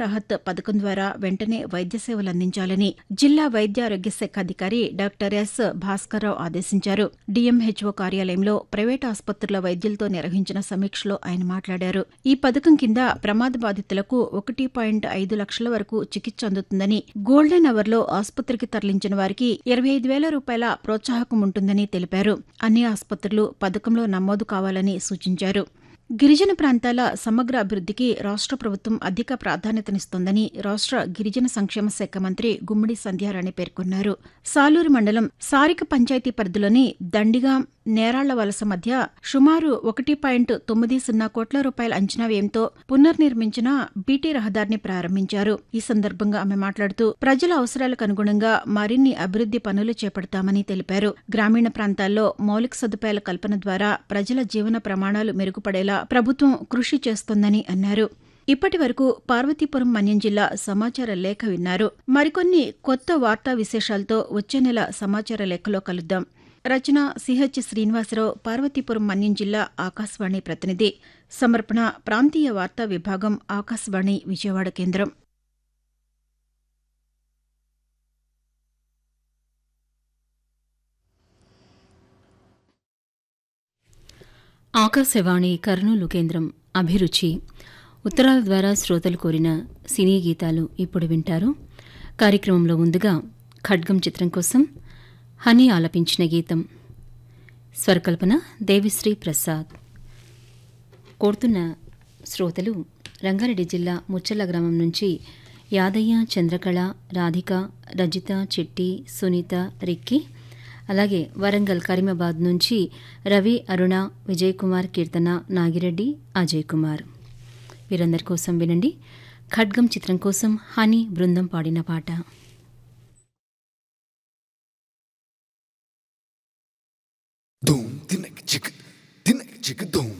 రాహత్ పథకం ద్వారా వెంటనే వైద్య సేవలు అందించాలని జిల్లా వైద్య ఆరోగ్య శాఖ అధికారి డాక్టర్ ఎస్ భాస్కర్రావు ఆదేశించారు డీఎంహెచ్ఓ కార్యాలయంలో ప్రైవేటు ఆసుపత్రుల వైద్యులతో నిర్వహించిన సమీక్షలో ఆయన మాట్లాడారు ఈ పథకం కింద ప్రమాద బాధితులకు ఒకటి పాయింట్ ఐదు లక్షల వరకు చికిత్స అందుతుందని గోల్డెన్ అవర్ లో ఆసుపత్రికి తరలించిన వారికి ఇరవై ఐదు వేల రూపాయల ప్రోత్సాహకం ఉంటుందని తెలిపారు అన్ని ఆసుపత్రులు పథకంలో నమోదు కావాలని సూచించారు గిరిజన ప్రాంతాల సమగ్ర అభివృద్ధికి రాష్ట్ర ప్రభుత్వం అధిక ప్రాధాన్యతనిస్తోందని రాష్ట్ర గిరిజన సంక్షేమ శాఖ మంత్రి గుమ్మడి సంధ్యారాణి పేర్కొన్నారు సాలూరు మండలం సారిక పంచాయతీ పరిధిలోని దండిగా నేరాళ్ల వలస మధ్య సుమారు ఒకటి పాయింట్ తొమ్మిది సున్నా కోట్ల రూపాయల అంచనా వ్యయంతో పునర్నిర్మించిన బీటీ రహదారిని ప్రారంభించారు ఈ సందర్భంగా ఆమె మాట్లాడుతూ ప్రజల అవసరాలకు అనుగుణంగా మరిన్ని అభివృద్ది పనులు చేపడతామని తెలిపారు గ్రామీణ ప్రాంతాల్లో మౌలిక సదుపాయాల కల్పన ద్వారా ప్రజల జీవన ప్రమాణాలు మెరుగుపడేలా ప్రభుత్వం కృషి చేస్తోందని అన్నారు ఇప్పటి వరకు పార్వతీపురం మన్యం జిల్లా సమాచార లేఖ విన్నారు మరికొన్ని కొత్త వార్తా విశేషాలతో వచ్చే నెల సమాచార లేఖలో కలుద్దాం రచన సిహెచ్ శ్రీనివాసరావు పార్వతీపురం మన్యం జిల్లా ఆకాశవాణి ప్రతినిధి సమర్పణ ప్రాంతీయ వార్తా విభాగం ఆకాశవాణి విజయవాడ కేంద్రం ఆకాశవాణి కర్నూలు కేంద్రం అభిరుచి ఉత్తరాల ద్వారా శ్రోతలు కోరిన సినీ గీతాలు ఇప్పుడు వింటారు కార్యక్రమంలో ముందుగా ఖడ్గం చిత్రం కోసం హనీ ఆలపించిన గీతం స్వరకల్పన దేవిశ్రీ ప్రసాద్ కోరుతున్న శ్రోతలు రంగారెడ్డి జిల్లా ముచ్చల్ల గ్రామం నుంచి యాదయ్య చంద్రకళ రాధిక రజిత చిట్టి సునీత రిక్కి అలాగే వరంగల్ కరీమాబాద్ నుంచి రవి అరుణ విజయ్ కుమార్ కీర్తన నాగిరెడ్డి అజయ్ కుమార్ వీరందరి కోసం వినండి ఖడ్గం చిత్రం కోసం హనీ బృందం పాడిన పాట Doom, tinek, chick, tinek, chick, doom.